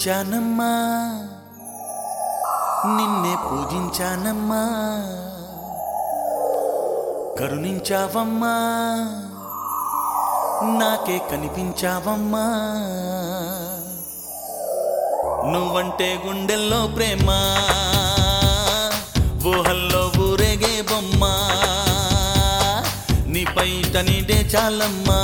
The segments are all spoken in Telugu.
పూజించానమ్మా నిన్నే పూజించానమ్మా కరుణించావమ్మా నాకే కనిపించావమ్మా నువ్వంటే గుండెల్లో ప్రేమ ఊహల్లో ఊరేగే బొమ్మ నీపై తనిడే చాలమ్మా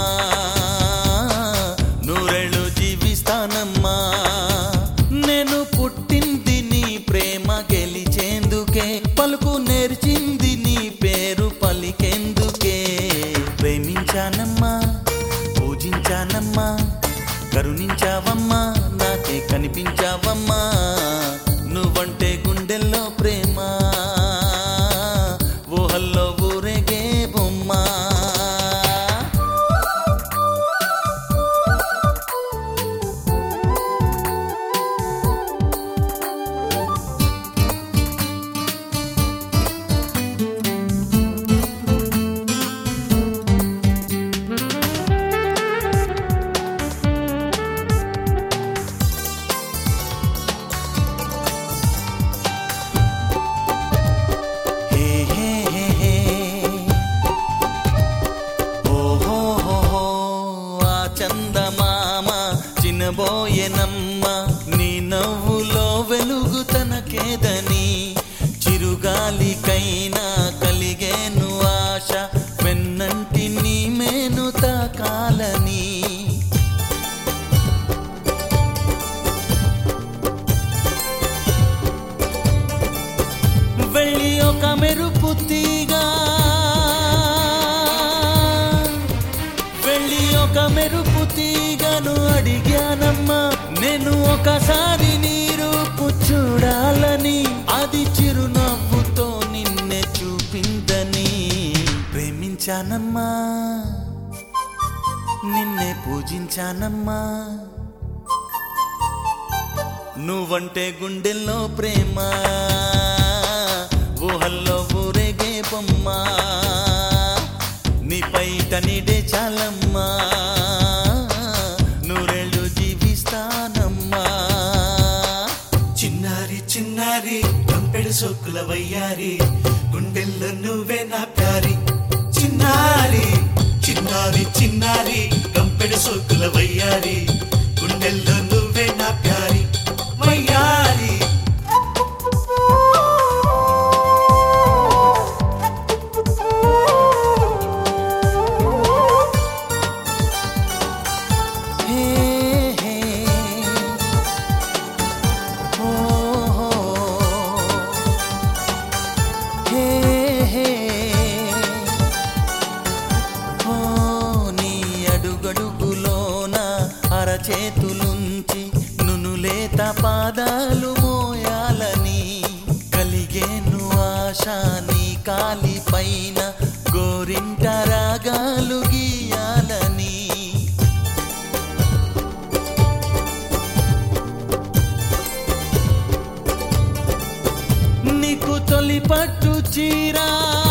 నూరేళ్ళు జీవిస్తానమ్మా నేను పుట్టింది నీ ప్రేమ గెలిచేందుకే పలుకు నేర్చింది నీ పేరు పలికేందుకే ప్రేమించానమ్మా పూజించానమ్మా కరుణించావమ్మా నాకే కనిపించావమ్మా నువ్వంటే గుండెల్లో ప్రేమ ఊహల్లో ఊరేగే బొమ్మ హే హే హే హే ఓహో హో హో ఆ చందమామ చినబోయెనమ్మ నీ నవ్వులో వెలుగు తనకేదని చిరుగాలికైనా కలిగేను ఆశ వెన్నంటి నీ మేను తాకాలని వెళ్ళి ఒక మెరుపు తీగా వెళ్ళి ఒక మెరుపు తీగను అడిగానమ్మా నేను ఒకసారి నీ రూపు చూడాలని అది చిరునవ్వుతో నిన్నే చూపిందని ప్రేమించానమ్మా నిన్నే పూజించానమ్మా నువ్వంటే గుండెల్లో ప్రేమ ఊహల్లో ఊరేగే బొమ్మ నీపై తనిడే చాలమ్మా నూరేళ్ళు జీవిస్తానమ్మా చిన్నారి చిన్నారి కంపెడు సోకుల వయ్యారి గుండెల్లో నువ్వే నా ప్యారి చిన్నారి చిన్నారి చిన్నారి కంపెడు సోకుల వయ్యారి గుండెల్లో నువ్వే నా ప్యారి వయ్యారి హే హే ఓ హో హే హే ఓ నీ అడుగడుగులోన అరచేతులుంచి నునులేత పాదాలు మోయాలని కలిగేను ఆశ నీ కాలి పైన గోరింట రాగాలు గీయాలని నీకు తొలి పట్టు చీరా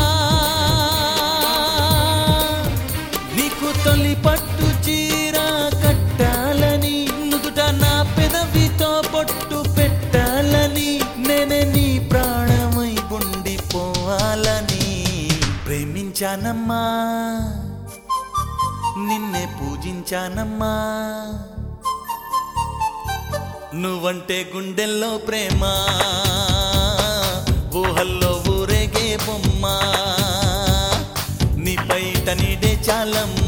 నీకు తొలి పట్టు చీరా కట్టాలని నుదుట నా పెదవితో పొట్టు పెట్టాలని నేనే నీ ప్రాణమై ఉండిపోవాలని ప్రేమించానమ్మా నిన్నే పూజించానమ్మా నువ్వంటే గుండెల్లో ప్రేమ ఊహల్లో ఊరేగే బొమ్మ నీపై తనిడే చాలమ్మ